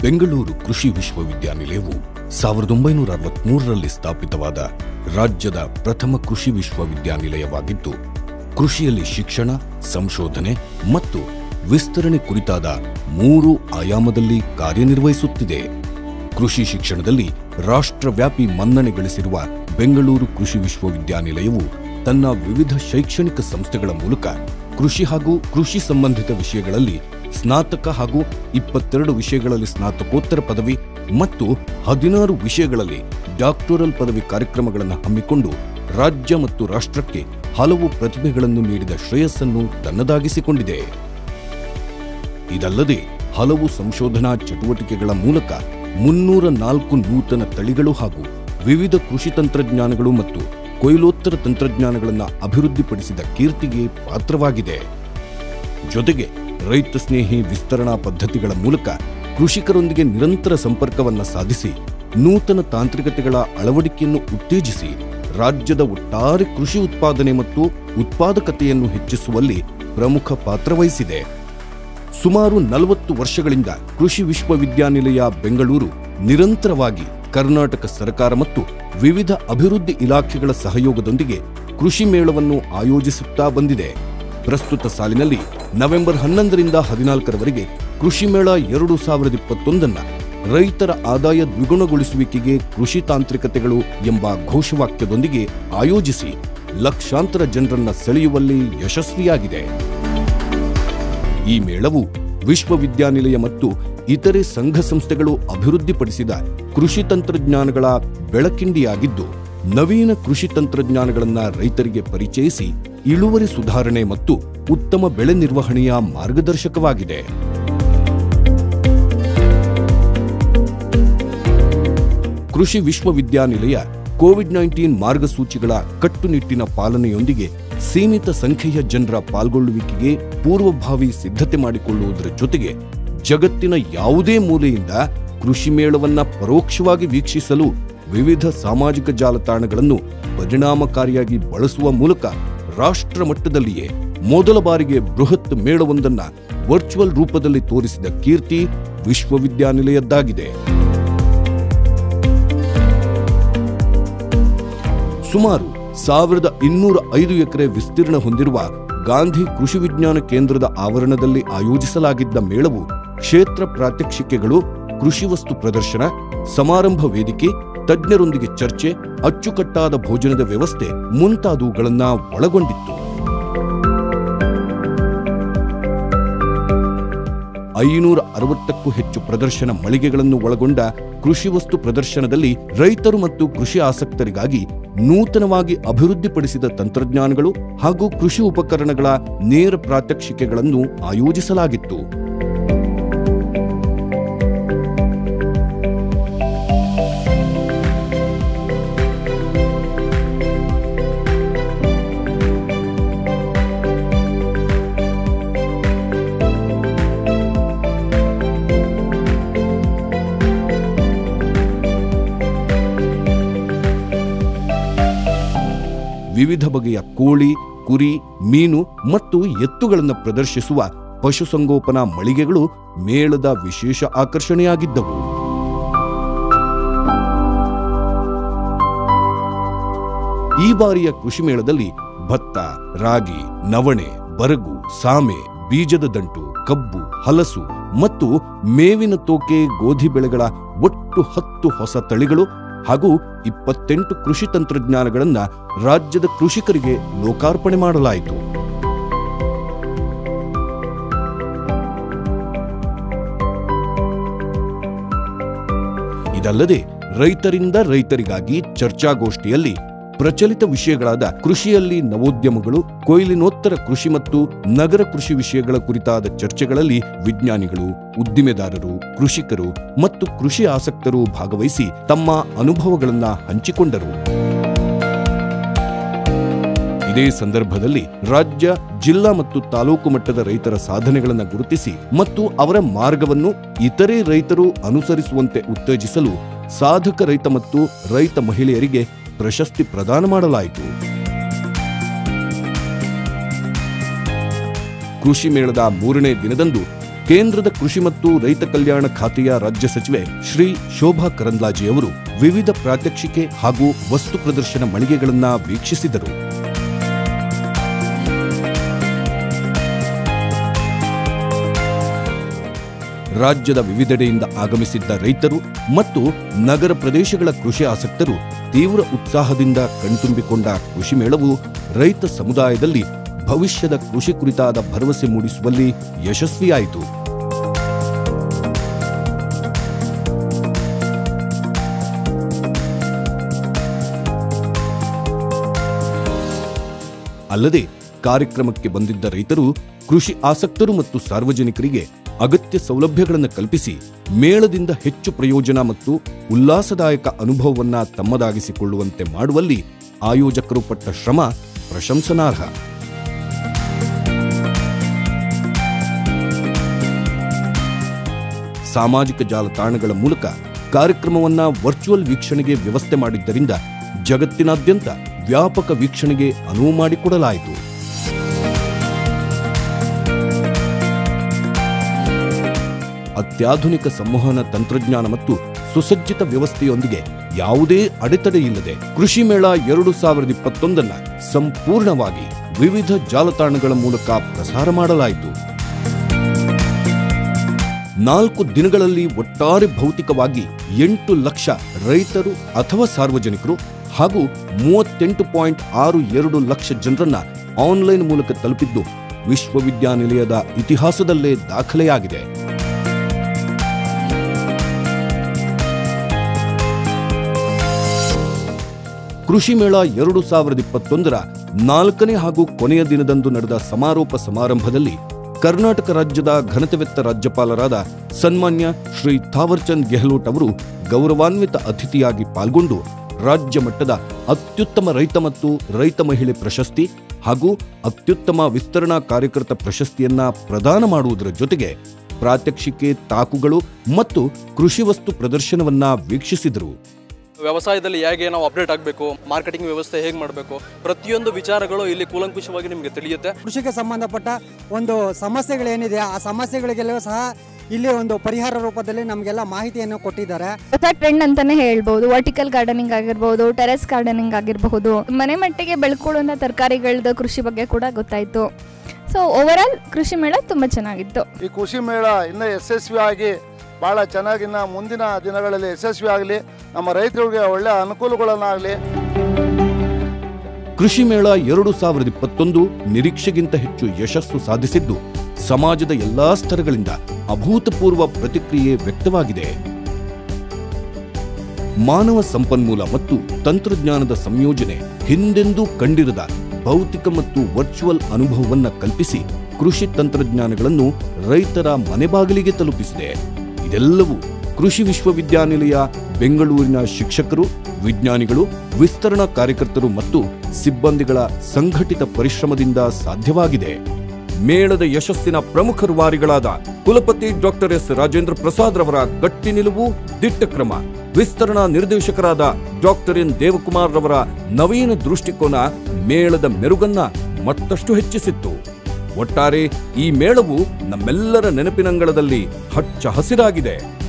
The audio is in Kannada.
ಬೆಂಗಳೂರು ಕೃಷಿ ವಿಶ್ವವಿದ್ಯಾನಿಲಯವು ಸಾವಿರದ ಒಂಬೈನೂರ ಅರವತ್ಮೂರರಲ್ಲಿ ಸ್ಥಾಪಿತವಾದ ರಾಜ್ಯದ ಪ್ರಥಮ ಕೃಷಿ ವಿಶ್ವವಿದ್ಯಾನಿಲಯವಾಗಿದ್ದು ಕೃಷಿಯಲ್ಲಿ ಶಿಕ್ಷಣ ಸಂಶೋಧನೆ ಮತ್ತು ವಿಸ್ತರಣೆ ಕುರಿತಾದ ಮೂರು ಆಯಾಮದಲ್ಲಿ ಕಾರ್ಯನಿರ್ವಹಿಸುತ್ತಿದೆ ಕೃಷಿ ಶಿಕ್ಷಣದಲ್ಲಿ ರಾಷ್ಟ್ರವ್ಯಾಪಿ ಮನ್ನಣೆ ಗಳಿಸಿರುವ ಬೆಂಗಳೂರು ಕೃಷಿ ವಿಶ್ವವಿದ್ಯಾನಿಲಯವು ತನ್ನ ವಿವಿಧ ಶೈಕ್ಷಣಿಕ ಸಂಸ್ಥೆಗಳ ಮೂಲಕ ಕೃಷಿ ಹಾಗೂ ಕೃಷಿ ಸಂಬಂಧಿತ ವಿಷಯಗಳಲ್ಲಿ ಸ್ನಾತಕ ಹಾಗೂ ಇಪ್ಪತ್ತೆರಡು ವಿಷಯಗಳಲ್ಲಿ ಸ್ನಾತಕೋತ್ತರ ಪದವಿ ಮತ್ತು ಹದಿನಾರು ವಿಷಯಗಳಲ್ಲಿ ಡಾಕ್ಟೋರಲ್ ಪದವಿ ಕಾರ್ಯಕ್ರಮಗಳನ್ನು ಹಮ್ಮಿಕೊಂಡು ರಾಜ್ಯ ಮತ್ತು ರಾಷ್ಟ್ರಕ್ಕೆ ಹಲವು ಪ್ರತಿಭೆಗಳನ್ನು ನೀಡಿದ ಶ್ರೇಯಸ್ಸನ್ನು ತನ್ನದಾಗಿಸಿಕೊಂಡಿದೆ ಇದಲ್ಲದೆ ಹಲವು ಸಂಶೋಧನಾ ಚಟುವಟಿಕೆಗಳ ಮೂಲಕ ಮುನ್ನೂರ ನಾಲ್ಕು ನೂತನ ತಳಿಗಳು ಹಾಗೂ ವಿವಿಧ ಕೃಷಿ ತಂತ್ರಜ್ಞಾನಗಳು ಮತ್ತು ಕೊಯ್ಲೋತ್ತರ ತಂತ್ರಜ್ಞಾನಗಳನ್ನು ಅಭಿವೃದ್ಧಿಪಡಿಸಿದ ಕೀರ್ತಿಗೆ ಪಾತ್ರವಾಗಿದೆ ಜೊತೆಗೆ ರೈತ ಸ್ನೇಹಿ ವಿಸ್ತರಣಾ ಪದ್ಧತಿಗಳ ಮೂಲಕ ಕೃಷಿಕರೊಂದಿಗೆ ನಿರಂತರ ಸಂಪರ್ಕವನ್ನ ಸಾಧಿಸಿ ನೂತನ ತಾಂತ್ರಿಕತೆಗಳ ಅಳವಡಿಕೆಯನ್ನು ಉತ್ತೇಜಿಸಿ ರಾಜ್ಯದ ಒಟ್ಟಾರೆ ಕೃಷಿ ಉತ್ಪಾದನೆ ಮತ್ತು ಉತ್ಪಾದಕತೆಯನ್ನು ಹೆಚ್ಚಿಸುವಲ್ಲಿ ಪ್ರಮುಖ ಪಾತ್ರ ವಹಿಸಿದೆ ಸುಮಾರು ನಲವತ್ತು ವರ್ಷಗಳಿಂದ ಕೃಷಿ ವಿಶ್ವವಿದ್ಯಾನಿಲಯ ಬೆಂಗಳೂರು ನಿರಂತರವಾಗಿ ಕರ್ನಾಟಕ ಸರ್ಕಾರ ಮತ್ತು ವಿವಿಧ ಅಭಿವೃದ್ಧಿ ಇಲಾಖೆಗಳ ಸಹಯೋಗದೊಂದಿಗೆ ಕೃಷಿ ಮೇಳವನ್ನು ಆಯೋಜಿಸುತ್ತಾ ಬಂದಿದೆ ಪ್ರಸ್ತುತ ಸಾಲಿನಲ್ಲಿ ನವೆಂಬರ್ ಹನ್ನೊಂದರಿಂದ ಹದಿನಾಲ್ಕರವರೆಗೆ ಕೃಷಿ ಮೇಳ ಎರಡು ಸಾವಿರದ ಇಪ್ಪತ್ತೊಂದನ್ನ ರೈತರ ಆದಾಯ ದ್ವಿಗುಣಗೊಳಿಸುವಿಕೆಗೆ ಕೃಷಿ ತಾಂತ್ರಿಕತೆಗಳು ಎಂಬ ಘೋಷವಾಕ್ಯದೊಂದಿಗೆ ಆಯೋಜಿಸಿ ಲಕ್ಷಾಂತರ ಜನರನ್ನ ಸೆಳೆಯುವಲ್ಲಿ ಯಶಸ್ವಿಯಾಗಿದೆ ಈ ಮೇಳವು ವಿಶ್ವವಿದ್ಯಾನಿಲಯ ಮತ್ತು ಇತರೆ ಸಂಘ ಸಂಸ್ಥೆಗಳು ಅಭಿವೃದ್ಧಿಪಡಿಸಿದ ಕೃಷಿ ತಂತ್ರಜ್ಞಾನಗಳ ಬೆಳಕಿಂಡಿಯಾಗಿದ್ದು ನವೀನ ಕೃಷಿ ತಂತ್ರಜ್ಞಾನಗಳನ್ನ ರೈತರಿಗೆ ಪರಿಚಯಿಸಿ ಇಳುವರಿ ಸುಧಾರಣೆ ಮತ್ತು ಉತ್ತಮ ಬೆಳೆ ನಿರ್ವಹಣೆಯ ಮಾರ್ಗದರ್ಶಕವಾಗಿದೆ ಕೃಷಿ ವಿಶ್ವವಿದ್ಯಾನಿಲಯ ಕೋವಿಡ್ ನೈನ್ಟೀನ್ ಮಾರ್ಗಸೂಚಿಗಳ ಕಟ್ಟುನಿಟ್ಟಿನ ಪಾಲನೆಯೊಂದಿಗೆ ಸೀಮಿತ ಸಂಖ್ಯೆಯ ಜನರ ಪಾಲ್ಗೊಳ್ಳುವಿಕೆಗೆ ಪೂರ್ವಭಾವಿ ಸಿದ್ಧತೆ ಮಾಡಿಕೊಳ್ಳುವುದರ ಜೊತೆಗೆ ಜಗತ್ತಿನ ಯಾವುದೇ ಮೂಲೆಯಿಂದ ಕೃಷಿ ಮೇಳವನ್ನ ಪರೋಕ್ಷವಾಗಿ ವೀಕ್ಷಿಸಲು ವಿವಿಧ ಸಾಮಾಜಿಕ ಜಾಲತಾಣಗಳನ್ನು ಪರಿಣಾಮಕಾರಿಯಾಗಿ ಬಳಸುವ ಮೂಲಕ ರಾಷ್ಟ್ರ ಮಟ್ಟದಲ್ಲಿಯೇ ಮೊದಲ ಬಾರಿಗೆ ಬೃಹತ್ ಮೇಳವೊಂದನ್ನ ವರ್ಚುವಲ್ ರೂಪದಲ್ಲಿ ತೋರಿಸಿದ ಕೀರ್ತಿ ವಿಶ್ವವಿದ್ಯಾನಿಲಯದ್ದಾಗಿದೆ ಸುಮಾರು ಸಾವಿರದ ಇನ್ನೂರ ಐದು ಎಕರೆ ವಿಸ್ತೀರ್ಣ ಹೊಂದಿರುವ ಗಾಂಧಿ ಕೃಷಿ ವಿಜ್ಞಾನ ಕೇಂದ್ರದ ಆವರಣದಲ್ಲಿ ಆಯೋಜಿಸಲಾಗಿದ್ದ ಮೇಳವು ಕ್ಷೇತ್ರ ಪ್ರಾತ್ಯಕ್ಷಿಕೆಗಳು ಕೃಷಿ ವಸ್ತು ಪ್ರದರ್ಶನ ಸಮಾರಂಭ ವೇದಿಕೆ ತಜ್ಞರೊಂದಿಗೆ ಚರ್ಚೆ ಅಚ್ಚುಕಟ್ಟಾದ ಭೋಜನದ ವ್ಯವಸ್ಥೆ ಮುಂತಾದವುಗಳನ್ನ ಒಳಗೊಂಡಿತ್ತು ಐನೂರ ಅರವತ್ತಕ್ಕೂ ಹೆಚ್ಚು ಪ್ರದರ್ಶನ ಮಳಿಗೆಗಳನ್ನು ಒಳಗೊಂಡ ಕೃಷಿ ವಸ್ತು ಪ್ರದರ್ಶನದಲ್ಲಿ ರೈತರು ಮತ್ತು ಕೃಷಿ ಆಸಕ್ತರಿಗಾಗಿ ನೂತನವಾಗಿ ಅಭಿವೃದ್ಧಿಪಡಿಸಿದ ತಂತ್ರಜ್ಞಾನಗಳು ಹಾಗೂ ಕೃಷಿ ಉಪಕರಣಗಳ ನೇರ ಪ್ರಾತ್ಯಕ್ಷಿಕೆಗಳನ್ನು ಆಯೋಜಿಸಲಾಗಿತ್ತು ವಿವಿಧ ಬಗೆಯ ಕೋಳಿ ಕುರಿ ಮೀನು ಮತ್ತು ಎತ್ತುಗಳನ್ನು ಪ್ರದರ್ಶಿಸುವ ಪಶುಸಂಗೋಪನಾ ಮಳಿಗೆಗಳು ಮೇಳದ ವಿಶೇಷ ಆಕರ್ಷಣೆಯಾಗಿದ್ದವು ಈ ಬಾರಿಯ ಕೃಷಿ ಮೇಳದಲ್ಲಿ ಭತ್ತ ರಾಗಿ ನವಣೆ ಬರಗು ಸಾಮೆ ಬೀಜದ ದಂಟು ಕಬ್ಬು ಹಲಸು ಮತ್ತು ಮೇವಿನ ತೋಕೆ ಗೋಧಿ ಬೆಳೆಗಳ ಒಟ್ಟು ಹತ್ತು ಹೊಸ ತಳಿಗಳು ಹಾಗೂ ಇಪ್ಪತ್ತೆಂಟು ಕೃಷಿ ತಂತ್ರಜ್ಞಾನಗಳನ್ನ ರಾಜ್ಯದ ಕೃಷಿಕರಿಗೆ ಲೋಕಾರ್ಪಣೆ ಮಾಡಲಾಯಿತು ಇದಲ್ಲದೆ ರೈತರಿಂದ ರೈತರಿಗಾಗಿ ಚರ್ಚಾಗೋಷ್ಠಿಯಲ್ಲಿ ಪ್ರಚಲಿತ ವಿಷಯಗಳಾದ ಕೃಷಿಯಲ್ಲಿ ನವೋದ್ಯಮಗಳು ಕೊಯ್ಲಿನೋತ್ತರ ಕೃಷಿ ಮತ್ತು ನಗರ ಕೃಷಿ ವಿಷಯಗಳ ಕುರಿತಾದ ಚರ್ಚೆಗಳಲ್ಲಿ ವಿಜ್ಞಾನಿಗಳು ಉದ್ದಿಮೆದಾರರು ಕೃಷಿಕರು ಮತ್ತು ಕೃಷಿ ಆಸಕ್ತರು ಭಾಗವಹಿಸಿ ತಮ್ಮ ಅನುಭವಗಳನ್ನ ಹಂಚಿಕೊಂಡರು ಇದೇ ಸಂದರ್ಭದಲ್ಲಿ ರಾಜ್ಯ ಜಿಲ್ಲಾ ಮತ್ತು ತಾಲೂಕು ಮಟ್ಟದ ರೈತರ ಸಾಧನೆಗಳನ್ನು ಗುರುತಿಸಿ ಮತ್ತು ಅವರ ಮಾರ್ಗವನ್ನು ಇತರೆ ರೈತರು ಅನುಸರಿಸುವಂತೆ ಉತ್ತೇಜಿಸಲು ಸಾಧಕ ರೈತ ಮತ್ತು ರೈತ ಮಹಿಳೆಯರಿಗೆ ಪ್ರಶಸ್ತಿ ಪ್ರದಾನ ಮಾಡಲಾಯಿತು ಕೃಷಿ ಮೇಳದ ಮೂರನೇ ದಿನದಂದು ಕೇಂದ್ರದ ಕೃಷಿ ಮತ್ತು ರೈತ ಕಲ್ಯಾಣ ಖಾತೆಯ ರಾಜ್ಯ ಸಚಿವೆ ಶ್ರೀ ಶೋಭಾ ಕರಂದ್ಲಾಜೆ ಅವರು ವಿವಿಧ ಪ್ರಾತ್ಯಕ್ಷಿಕೆ ಹಾಗೂ ವಸ್ತು ಪ್ರದರ್ಶನ ಮಳಿಗೆಗಳನ್ನ ವೀಕ್ಷಿಸಿದರು ರಾಜ್ಯದ ವಿವಿಧೆಡೆಯಿಂದ ಆಗಮಿಸಿದ್ದ ರೈತರು ಮತ್ತು ನಗರ ಪ್ರದೇಶಗಳ ಕೃಷಿ ಆಸಕ್ತರು ತೀವ್ರ ಉತ್ಸಾಹದಿಂದ ಕಣ್ತುಂಬಿಕೊಂಡ ಕೃಷಿ ಮೇಳವು ರೈತ ಸಮುದಾಯದಲ್ಲಿ ಭವಿಷ್ಯದ ಕೃಷಿ ಕುರಿತಾದ ಭರವಸೆ ಮೂಡಿಸುವಲ್ಲಿ ಯಶಸ್ವಿಯಾಯಿತು ಅಲ್ಲದೆ ಕಾರ್ಯಕ್ರಮಕ್ಕೆ ಬಂದಿದ್ದ ರೈತರು ಕೃಷಿ ಆಸಕ್ತರು ಮತ್ತು ಸಾರ್ವಜನಿಕರಿಗೆ ಅಗತ್ಯ ಸೌಲಭ್ಯಗಳನ್ನು ಕಲ್ಪಿಸಿ ಮೇಳದಿಂದ ಹೆಚ್ಚು ಪ್ರಯೋಜನ ಮತ್ತು ಉಲ್ಲಾಸದಾಯಕ ಅನುಭವವನ್ನ ತಮ್ಮದಾಗಿಸಿಕೊಳ್ಳುವಂತೆ ಮಾಡುವಲ್ಲಿ ಆಯೋಜಕರು ಪಟ್ಟ ಶ್ರಮ ಪ್ರಶಂಸನಾರ್ಹ ಸಾಮಾಜಿಕ ಜಾಲತಾಣಗಳ ಮೂಲಕ ಕಾರ್ಯಕ್ರಮವನ್ನ ವರ್ಚುವಲ್ ವೀಕ್ಷಣೆಗೆ ವ್ಯವಸ್ಥೆ ಮಾಡಿದ್ದರಿಂದ ಜಗತ್ತಿನಾದ್ಯಂತ ವ್ಯಾಪಕ ವೀಕ್ಷಣೆಗೆ ಅನುವು ಮಾಡಿಕೊಡಲಾಯಿತು ಅತ್ಯಾಧುನಿಕ ಸಂವಹನ ತಂತ್ರಜ್ಞಾನ ಮತ್ತು ಸುಸಜ್ಜಿತ ವ್ಯವಸ್ಥೆಯೊಂದಿಗೆ ಯಾವುದೇ ಅಡೆತಡೆ ಇಲ್ಲದೆ ಕೃಷಿ ಮೇಳ ಎರಡು ಸಾವಿರದ ಇಪ್ಪತ್ತೊಂದನ್ನ ಸಂಪೂರ್ಣವಾಗಿ ವಿವಿಧ ಜಾಲತಾಣಗಳ ಮೂಲಕ ಪ್ರಸಾರ ಮಾಡಲಾಯಿತು ನಾಲ್ಕು ದಿನಗಳಲ್ಲಿ ಒಟ್ಟಾರೆ ಭೌತಿಕವಾಗಿ ಎಂಟು ಲಕ್ಷ ರೈತರು ಅಥವಾ ಸಾರ್ವಜನಿಕರು ಹಾಗೂ ಮೂವತ್ತೆಂಟು ಪಾಯಿಂಟ್ ಆರು ಎರಡು ಲಕ್ಷ ಜನರನ್ನ ಆನ್ಲೈನ್ ಮೂಲಕ ತಲುಪಿದ್ದು ವಿಶ್ವವಿದ್ಯಾನಿಲಯದ ಇತಿಹಾಸದಲ್ಲೇ ದಾಖಲೆಯಾಗಿದೆ ಕೃಷಿ ಮೇಳ ಎರಡು ಸಾವಿರದ ಇಪ್ಪತ್ತೊಂದರ ನಾಲ್ಕನೇ ಹಾಗೂ ಕೊನೆಯ ದಿನದಂದು ನಡೆದ ಸಮಾರೋಪ ಸಮಾರಂಭದಲ್ಲಿ ಕರ್ನಾಟಕ ರಾಜ್ಯದ ಘನತೆವೆತ್ತ ರಾಜ್ಯಪಾಲರಾದ ಸನ್ಮಾನ್ಯ ಶ್ರೀ ಥಾವರ್ಚಂದ್ ಗೆಹ್ಲೋಟ್ ಅವರು ಗೌರವಾನ್ವಿತ ಅತಿಥಿಯಾಗಿ ಪಾಲ್ಗೊಂಡು ರಾಜ್ಯ ಮಟ್ಟದ ಅತ್ಯುತ್ತಮ ರೈತ ಮತ್ತು ರೈತ ಮಹಿಳೆ ಪ್ರಶಸ್ತಿ ಹಾಗೂ ಅತ್ಯುತ್ತಮ ವಿಸ್ತರಣಾ ಕಾರ್ಯಕರ್ತ ಪ್ರಶಸ್ತಿಯನ್ನ ಪ್ರದಾನ ಮಾಡುವುದರ ಜೊತೆಗೆ ಪ್ರಾತ್ಯಕ್ಷಿಕೆ ತಾಕುಗಳು ಮತ್ತು ಕೃಷಿ ವಸ್ತು ಪ್ರದರ್ಶನವನ್ನ ವೀಕ್ಷಿಸಿದರು ವ್ಯವಸಾಯದಲ್ಲಿ ಹೇಗೆ ನಾವು ಅಪ್ಡೇಟ್ ಆಗಬೇಕು ಮಾರ್ಕೆಟಿಂಗ್ ವ್ಯವಸ್ಥೆ ಹೇಗೆ ಮಾಡಬೇಕು ಪ್ರತಿಯೊಂದು ವಿಚಾರಗಳು ಇಲ್ಲಿ ಕೂಲಂಕುಷವಾಗಿ ನಿಮಗೆ ತಿಳಿಯುತ್ತೆ ಕೃಷಿಗೆ ಸಂಬಂಧಪಟ್ಟ ಒಂದು ಸಮಸ್ಯೆಗಳೇನಿದೆ ಆ ಸಮಸ್ಯೆಗಳಿಗೆಲ್ಲವೂ ಸಹ ಇಲ್ಲಿ ಒಂದು ಪರಿಹಾರ ರೂಪದಲ್ಲಿ ನಮಗೆಲ್ಲ ಮಾಹಿತಿಯನ್ನು ಕೊಟ್ಟಿದ್ದಾರೆ ಹೊಸ ಟ್ರೆಂಡ್ ಅಂತಾನೆ ಹೇಳ್ಬೋದು ವರ್ಟಿಕಲ್ ಗಾರ್ಡನಿಂಗ್ ಆಗಿರ್ಬೋದು ಟೆರೆಸ್ ಗಾರ್ಡನಿಂಗ್ ಆಗಿರಬಹುದು ಮನೆ ಮಟ್ಟಿಗೆ ಬೆಳ್ಕೊಳ್ಳುವಂಥ ತರಕಾರಿಗಳದ ಕೃಷಿ ಬಗ್ಗೆ ಕೂಡ ಗೊತ್ತಾಯಿತು ಸೊ ಓವರ್ ಆಲ್ ಕೃಷಿ ಮೇಳ ತುಂಬ ಚೆನ್ನಾಗಿತ್ತು ಈ ಕೃಷಿ ಮೇಳ ಇನ್ನೂ ಯಶಸ್ವಿಯಾಗಿ ಭಾಳ ಚೆನ್ನಾಗಿನ್ನ ಮುಂದಿನ ದಿನಗಳಲ್ಲಿ ಯಶಸ್ವಿ ಆಗಲಿ ನಮ್ಮ ರೈತರಿಗೆ ಒಳ್ಳೆಯ ಅನುಕೂಲಗಳನ್ನಾಗಲಿ ಕೃಷಿ ಮೇಳ ಎರಡು ಸಾವಿರದ ಇಪ್ಪತ್ತೊಂದು ನಿರೀಕ್ಷೆಗಿಂತ ಹೆಚ್ಚು ಯಶಸ್ಸು ಸಾಧಿಸಿದ್ದು ಸಮಾಜದ ಎಲ್ಲಾ ಸ್ತರಗಳಿಂದ ಅಭೂತಪೂರ್ವ ಪ್ರತಿಕ್ರಿಯೆ ವ್ಯಕ್ತವಾಗಿದೆ ಮಾನವ ಸಂಪನ್ಮೂಲ ಮತ್ತು ತಂತ್ರಜ್ಞಾನದ ಸಂಯೋಜನೆ ಹಿಂದೆಂದೂ ಕಂಡಿರದ ಭೌತಿಕ ಮತ್ತು ವರ್ಚುವಲ್ ಅನುಭವವನ್ನ ಕಲ್ಪಿಸಿ ಕೃಷಿ ತಂತ್ರಜ್ಞಾನಗಳನ್ನು ರೈತರ ಮನೆ ಬಾಗಿಲಿಗೆ ತಲುಪಿಸಿದೆ ಇದೆಲ್ಲವೂ ಕೃಷಿ ವಿಶ್ವವಿದ್ಯಾನಿಲಯ ಬೆಂಗಳೂರಿನ ಶಿಕ್ಷಕರು ವಿಜ್ಞಾನಿಗಳು ವಿಸ್ತರಣಾ ಕಾರ್ಯಕರ್ತರು ಮತ್ತು ಸಿಬ್ಬಂದಿಗಳ ಸಂಘಟಿತ ಪರಿಶ್ರಮದಿಂದ ಸಾಧ್ಯವಾಗಿದೆ ಮೇಳದ ಯಶಸ್ಸಿನ ಪ್ರಮುಖ ರೂವಾರಿಗಳಾದ ಕುಲಪತಿ ಡಾಕ್ಟರ್ ಎಸ್ ರಾಜೇಂದ್ರ ಪ್ರಸಾದ್ ರವರ ಗಟ್ಟಿ ನಿಲುವು ದಿಟ್ಟ ಕ್ರಮ ವಿಸ್ತರಣಾ ನಿರ್ದೇಶಕರಾದ ಡಾಕ್ಟರ್ ಎನ್ ದೇವಕುಮಾರ್ ರವರ ನವೀನ ದೃಷ್ಟಿಕೋನ ಮೇಳದ ಮೆರುಗನ್ನ ಮತ್ತಷ್ಟು ಹೆಚ್ಚಿಸಿತ್ತು ಒಟ್ಟಾರೆ ಈ ಮೇಳವು ನಮ್ಮೆಲ್ಲರ ನೆನಪಿನಂಗಳದಲ್ಲಿ ಹಚ್ಚ ಹಸಿರಾಗಿದೆ